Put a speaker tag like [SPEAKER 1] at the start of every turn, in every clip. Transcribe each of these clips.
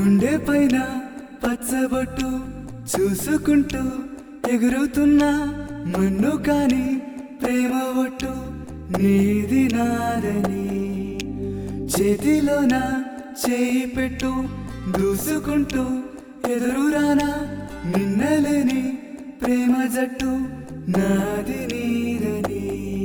[SPEAKER 1] గుండె పైన పచ్చబొట్టు చూసుకుంటూ ఎగురుతున్నా మన్ను కాని ప్రేమ ఒట్టు నీది నాదని చేతిలోన చేయి పెట్టు దూసుకుంటూ ఎదురురానా నిన్నలేని ప్రేమ జట్టు నాది నీదని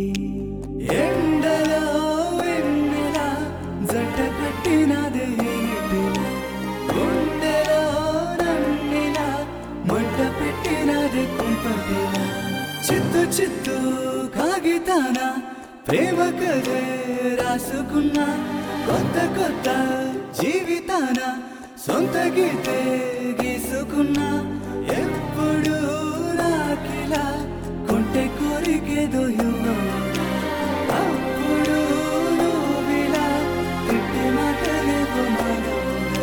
[SPEAKER 1] ఎండలో వెన్నెల జట్ట కట్టినదే నీటిలా గుండెలో నన్నిలా మంట పెట్టినదే కుంపటిలా చిత్తు చిత్తు కాగితాన ప్రేమ కథే రాసుకున్నా కొత్త కొత్త జీవితాన సొంత గీతే గీసుకున్నా ఎప్పుడు నాకిలా కొంటె కోరికేదో ఇవ్వవా? అప్పుడు నువ్విలా తిట్టి మాటలేవో మానవుగా.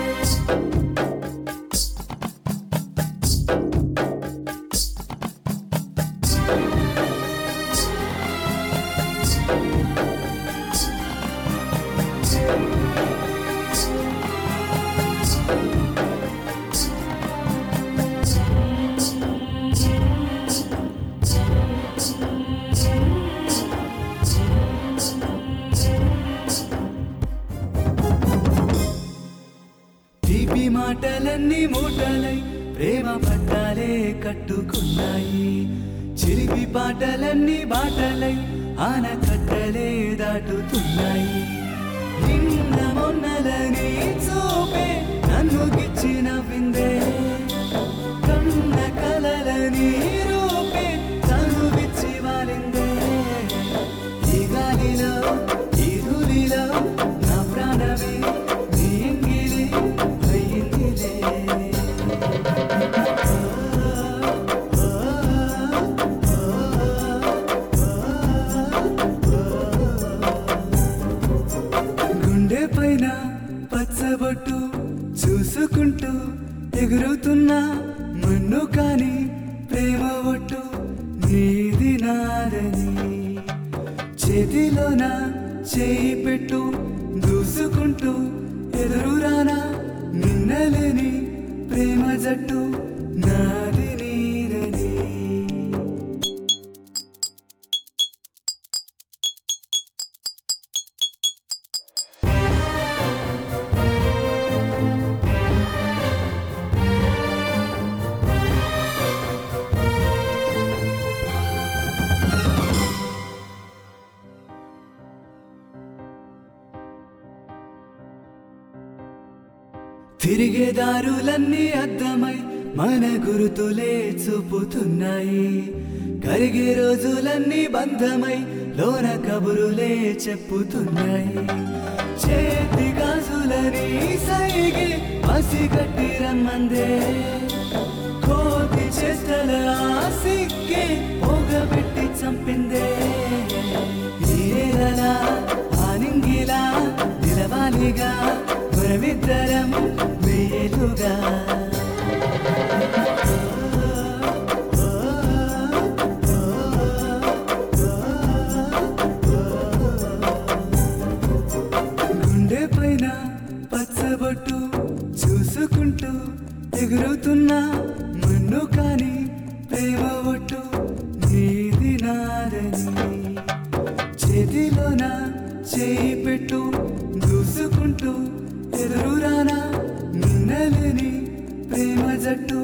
[SPEAKER 1] తీపి మాటలన్నీ మూటలై ప్రేమ పట్టాలే కట్టుకున్నాయి చిలిపి పాటలన్నీ బాటలై ఆనకట్టలే దాటుతున్నాయి నిన్న మొన్నలని చూపే నన్ను గిచ్చిన విందే కన్న కలలని రూపే తను విచ్చి వాలిందే ఈ గాలిలో ఈ ధూళిలో నా ప్రాణమే నీ ఎంగిలి అయ్యిందిలే గుండె పైన పచ్చబొట్టు చూసుకుంటూ ఎగురుతున్నా మన్ను కాని ప్రేమ ఒట్టు నీది నాదని చేతిలోన చేయి పెట్టు దూసుకుంటూ ఎదురురానా నిన్నలేని ప్రేమ జట్టు నాది నీదని తిరిగే దారులన్నీ అద్దమై మన గురుతులే చూపుతున్నాయి కరిగే రోజులన్నీ బంధమై లోన కబురులే చెప్పుతున్నాయి చేతి గాజులని సైగే పసిగట్టి రమ్మందే కోతి చేష్టల ఆసిక్కే పోగబెట్టి చంపిందే ఏలలా ఆనింగిలా నిలవాలిగా మనమిద్దరం వేలుగా గుండె పైన పచ్చబొట్టు చూసుకుంటూ ఎగురుతున్నా మన్ను కాని ప్రేమ ఒట్టు నీది నాదని చేతిలోన చేయి పెట్టు దూసుకుంటూ ఎదురురానా నిన్నలేని ప్రేమ జట్టు